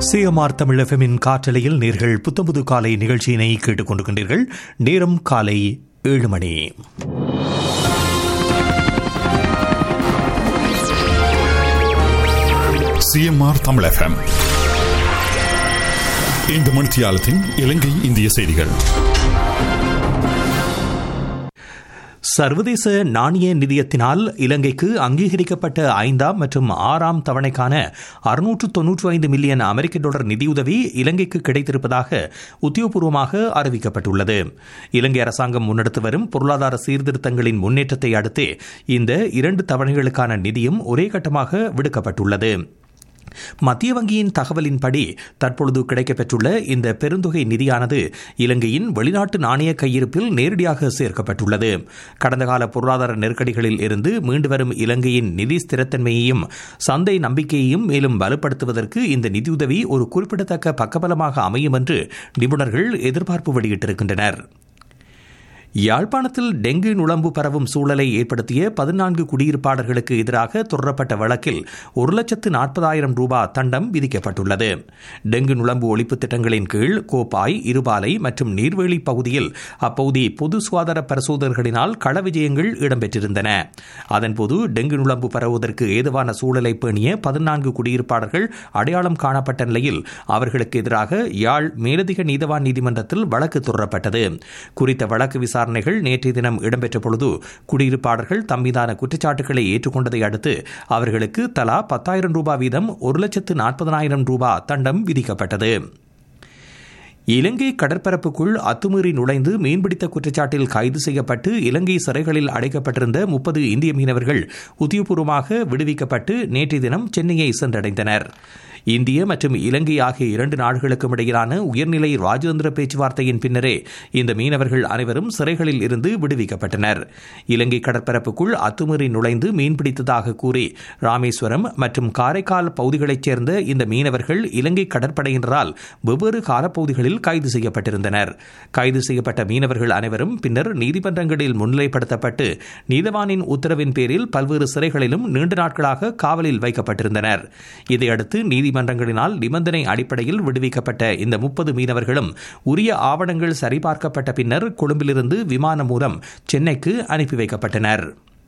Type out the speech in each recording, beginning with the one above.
CMR Tamil எஃப்எம்மின் காற்றலையில் நேர்கள் புத்தம்புது காலை நிகழ்ச்சியினை கேட்டுக் கொண்டிருக்கின்றீர்கள் நேரம் காலை ஏழு மணி சிஎம்ஆர் தமிழ் எஃப்எம் இந்த மணித்தியாலத்தின் இலங்கை இந்திய செய்திகள் சர்வதேச நாணய நிதியத்தினால் இலங்கைக்கு அங்கீகரிக்கப்பட்ட ஐந்தாம் மற்றும் ஆறாம் தவணைக்கான அறுநூற்று தொன்னூற்று ஐந்து மில்லியன் அமெரிக்க டாலர் நிதியுதவி இலங்கைக்கு கிடைத்திருப்பதாக உத்தியோகபூர்வமாக அறிவிக்கப்பட்டுள்ளது இலங்கை அரசாங்கம் முன்னெடுத்து வரும் பொருளாதார சீர்திருத்தங்களின் முன்னேற்றத்தை அடுத்து இந்த இரண்டு தவணைகளுக்கான நிதியும் ஒரே கட்டமாக விடுக்கப்பட்டுள்ளது மத்திய வங்கியின் தகவலின்படி தற்பொழுது கிடைக்கப்பெற்றுள்ள இந்த பெருந்தொகை நிதியானது இலங்கையின் வெளிநாட்டு நாணய கையிருப்பில் நேரடியாக சேர்க்கப்பட்டுள்ளது கடந்த கால பொருளாதார நெருக்கடிகளில் இருந்து மீண்டு வரும் இலங்கையின் நிதி ஸ்திரத்தன்மையையும் சந்தை நம்பிக்கையையும் மேலும் வலுப்படுத்துவதற்கு இந்த நிதியுதவி ஒரு குறிப்பிடத்தக்க பக்கபலமாக அமையும் என்று நிபுணர்கள் எதிர்பார்ப்பு வெளியிட்டிருக்கின்றனர் யாழ்ப்பாணத்தில் டெங்கு நுழம்பு பரவும் சூழலை ஏற்படுத்திய பதினான்கு குடியிருப்பாளர்களுக்கு எதிராக தொடரப்பட்ட வழக்கில் ஒரு லட்சத்து நாற்பதாயிரம் ரூபாய் தண்டம் விதிக்கப்பட்டுள்ளது டெங்கு நுழம்பு ஒழிப்பு திட்டங்களின் கீழ் கோப்பாய் இருபாலை மற்றும் நீர்வேலி பகுதியில் அப்பகுதி பொது சுகாதார பரிசோதகர்களினால் கள விஜயங்கள் இடம்பெற்றிருந்தன அதன்போது டெங்கு நுழம்பு பரவுவதற்கு ஏதுவான சூழலை பேணிய பதினான்கு குடியிருப்பாளர்கள் அடையாளம் காணப்பட்ட நிலையில் அவர்களுக்கு எதிராக யாழ் மேலதிக நீதவான் நீதிமன்றத்தில் வழக்கு தொடரப்பட்டது குறித்த வழக்கு விசாரணை விசாரணைகள் நேற்றைய தினம் இடம்பெற்ற பொழுது குடியிருப்பாளர்கள் தம்மீதான குற்றச்சாட்டுகளை ஏற்றுக்கொண்டதை அடுத்து அவர்களுக்கு தலா பத்தாயிரம் ரூபாய் வீதம் ஒரு லட்சத்து நாற்பதனாயிரம் ரூபாய் தண்டம் விதிக்கப்பட்டது இலங்கை கடற்பரப்புக்குள் அத்துமீறி நுழைந்து மீன்பிடித்த குற்றச்சாட்டில் கைது செய்யப்பட்டு இலங்கை சிறைகளில் அடைக்கப்பட்டிருந்த முப்பது இந்திய மீனவர்கள் உத்தியோகபூர்வமாக விடுவிக்கப்பட்டு நேற்றைய தினம் சென்னையை சென்றடைந்தனர் இந்திய மற்றும் இலங்கை ஆகிய இரண்டு நாடுகளுக்கும் இடையிலான உயர்நிலை ராஜதந்திர பேச்சுவார்த்தையின் பின்னரே இந்த மீனவர்கள் அனைவரும் சிறைகளில் இருந்து விடுவிக்கப்பட்டனர் இலங்கை கடற்பரப்புக்குள் அத்துமீறி நுழைந்து மீன்பிடித்ததாக கூறி ராமேஸ்வரம் மற்றும் காரைக்கால் பகுதிகளைச் சேர்ந்த இந்த மீனவர்கள் இலங்கை கடற்படையினரால் வெவ்வேறு காலப்பகுதிகளில் கைது செய்யப்பட்டிருந்தனர் கைது செய்யப்பட்ட மீனவர்கள் அனைவரும் பின்னர் நீதிமன்றங்களில் முன்னிலைப்படுத்தப்பட்டு நீதவானின் உத்தரவின் பேரில் பல்வேறு சிறைகளிலும் நீண்ட நாட்களாக காவலில் வைக்கப்பட்டிருந்தனர் இதையடுத்து நீதி நீதிமன்றங்களினால் நிபந்தனை அடிப்படையில் விடுவிக்கப்பட்ட இந்த முப்பது மீனவர்களும் உரிய ஆவணங்கள் சரிபார்க்கப்பட்ட பின்னர் கொழும்பிலிருந்து விமானம் மூலம் சென்னைக்கு அனுப்பி வைக்கப்பட்டனர்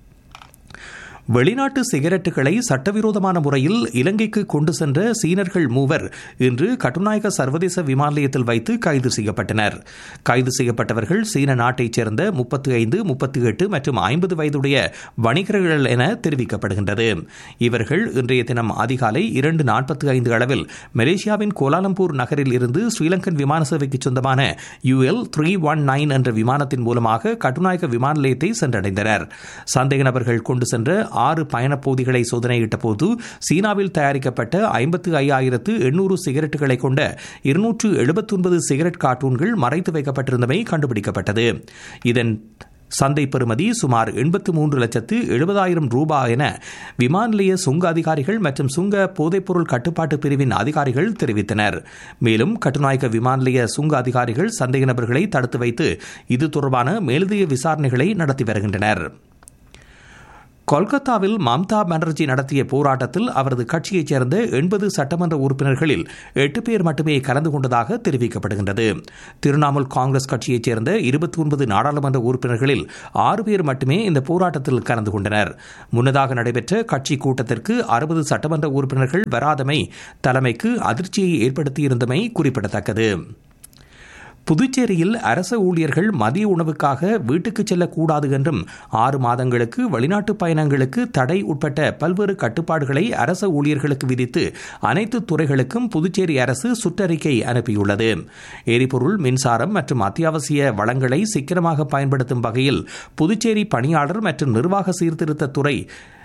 வெளிநாட்டு சிகரெட்டுகளை சட்டவிரோதமான முறையில் இலங்கைக்கு கொண்டு சென்ற சீனர்கள் மூவர் இன்று கட்டுநாயக சர்வதேச விமான நிலையத்தில் வைத்து கைது செய்யப்பட்டனர் கைது செய்யப்பட்டவர்கள் சீன நாட்டைச் சேர்ந்த முப்பத்தி ஐந்து முப்பத்தி எட்டு மற்றும் ஐம்பது வயதுடைய வணிகர்கள் என தெரிவிக்கப்படுகின்றது இவர்கள் இன்றைய தினம் அதிகாலை இரண்டு நாற்பத்தி ஐந்து அளவில் மலேசியாவின் கோலாலம்பூர் நகரில் இருந்து ஸ்ரீலங்கன் விமான சேவைக்கு சொந்தமான யுஎல் த்ரீ ஒன் நைன் என்ற விமானத்தின் மூலமாக கட்டுநாயக விமான நிலையத்தை சென்றடைந்தனர் சந்தேக நபர்கள் கொண்டு சென்ற ஆறு பயணப்பகுதிகளை சோதனையிட்ட போது சீனாவில் தயாரிக்கப்பட்ட ஐம்பத்து ஐயாயிரத்து எண்ணூறு சிகரெட்டுகளை கொண்ட இருநூற்று எழுபத்தி ஒன்பது சிகரெட் கார்ட்டூன்கள் மறைத்து வைக்கப்பட்டிருந்தமை கண்டுபிடிக்கப்பட்டது இதன் சந்தை பெறுமதி சுமார் எண்பத்து மூன்று லட்சத்து எழுபதாயிரம் ரூபாய் என விமான நிலைய சுங்க அதிகாரிகள் மற்றும் சுங்க போதைப்பொருள் கட்டுப்பாட்டு பிரிவின் அதிகாரிகள் தெரிவித்தனர் மேலும் கட்டுநாயக்க விமான நிலைய சுங்க அதிகாரிகள் சந்தேக நபர்களை தடுத்து வைத்து இது தொடர்பான மேலதிக விசாரணைகளை நடத்தி வருகின்றனர் கொல்கத்தாவில் மம்தா பானர்ஜி நடத்திய போராட்டத்தில் அவரது கட்சியைச் சேர்ந்த எண்பது சட்டமன்ற உறுப்பினர்களில் எட்டு பேர் மட்டுமே கலந்து கொண்டதாக தெரிவிக்கப்படுகின்றது திரிணாமுல் காங்கிரஸ் கட்சியைச் சேர்ந்த இருபத்தி ஒன்பது நாடாளுமன்ற உறுப்பினர்களில் ஆறு பேர் மட்டுமே இந்த போராட்டத்தில் கலந்து கொண்டனர் முன்னதாக நடைபெற்ற கட்சி கூட்டத்திற்கு அறுபது சட்டமன்ற உறுப்பினர்கள் வராதமை தலைமைக்கு அதிர்ச்சியை ஏற்படுத்தியிருந்தமை குறிப்பிடத்தக்கது புதுச்சேரியில் அரச ஊழியர்கள் மதிய உணவுக்காக வீட்டுக்கு செல்லக்கூடாது என்றும் ஆறு மாதங்களுக்கு வெளிநாட்டு பயணங்களுக்கு தடை உட்பட்ட பல்வேறு கட்டுப்பாடுகளை அரச ஊழியர்களுக்கு விதித்து அனைத்து துறைகளுக்கும் புதுச்சேரி அரசு சுற்றறிக்கை அனுப்பியுள்ளது எரிபொருள் மின்சாரம் மற்றும் அத்தியாவசிய வளங்களை சிக்கனமாக பயன்படுத்தும் வகையில் புதுச்சேரி பணியாளர் மற்றும் நிர்வாக சீர்திருத்த துறை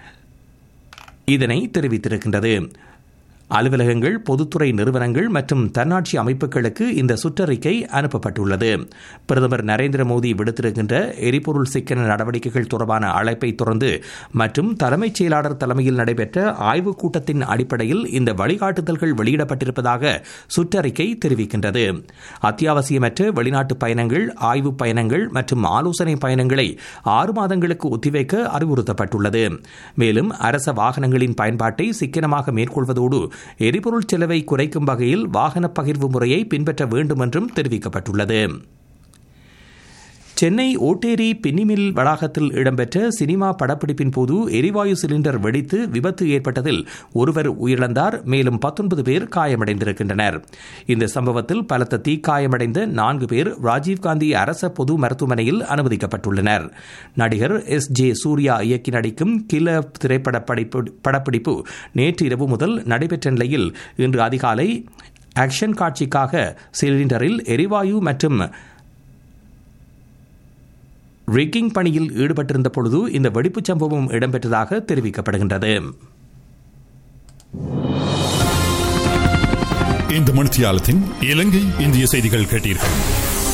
இதனை தெரிவித்திருக்கின்றது அலுவலகங்கள் பொதுத்துறை நிறுவனங்கள் மற்றும் தன்னாட்சி அமைப்புகளுக்கு இந்த சுற்றறிக்கை அனுப்பப்பட்டுள்ளது பிரதமர் நரேந்திர மோடி விடுத்திருக்கின்ற எரிபொருள் சிக்கன நடவடிக்கைகள் தொடர்பான அழைப்பை தொடர்ந்து மற்றும் தலைமைச் செயலாளர் தலைமையில் நடைபெற்ற ஆய்வுக் கூட்டத்தின் அடிப்படையில் இந்த வழிகாட்டுதல்கள் வெளியிடப்பட்டிருப்பதாக சுற்றறிக்கை தெரிவிக்கின்றது அத்தியாவசியமற்ற வெளிநாட்டு பயணங்கள் ஆய்வுப் பயணங்கள் மற்றும் ஆலோசனை பயணங்களை ஆறு மாதங்களுக்கு ஒத்திவைக்க அறிவுறுத்தப்பட்டுள்ளது மேலும் அரச வாகனங்களின் பயன்பாட்டை சிக்கனமாக மேற்கொள்வதோடு எரிபொருள் செலவை குறைக்கும் வகையில் வாகன பகிர்வு முறையை பின்பற்ற வேண்டும் என்றும் தெரிவிக்கப்பட்டுள்ளது சென்னை ஓட்டேரி பின்னிமில் வளாகத்தில் இடம்பெற்ற சினிமா படப்பிடிப்பின் போது எரிவாயு சிலிண்டர் வெடித்து விபத்து ஏற்பட்டதில் ஒருவர் உயிரிழந்தார் மேலும் பத்தொன்பது பேர் காயமடைந்திருக்கின்றனர் இந்த சம்பவத்தில் பலத்த தீக்காயமடைந்த நான்கு பேர் ராஜீவ்காந்தி அரச பொது மருத்துவமனையில் அனுமதிக்கப்பட்டுள்ளனர் நடிகர் எஸ் ஜே சூர்யா இயக்கி நடிக்கும் கில திரைப்பட படப்பிடிப்பு நேற்று இரவு முதல் நடைபெற்ற நிலையில் இன்று அதிகாலை ஆக்ஷன் காட்சிக்காக சிலிண்டரில் எரிவாயு மற்றும் ரிக்கிங் பணியில் ஈடுபட்டிருந்த பொழுது இந்த வெடிப்புச் சம்பவம் இடம்பெற்றதாக தெரிவிக்கப்படுகின்றது இந்த மணித்தியாலத்தின் இலங்கை இந்திய செய்திகள் கேட்டீர்கள்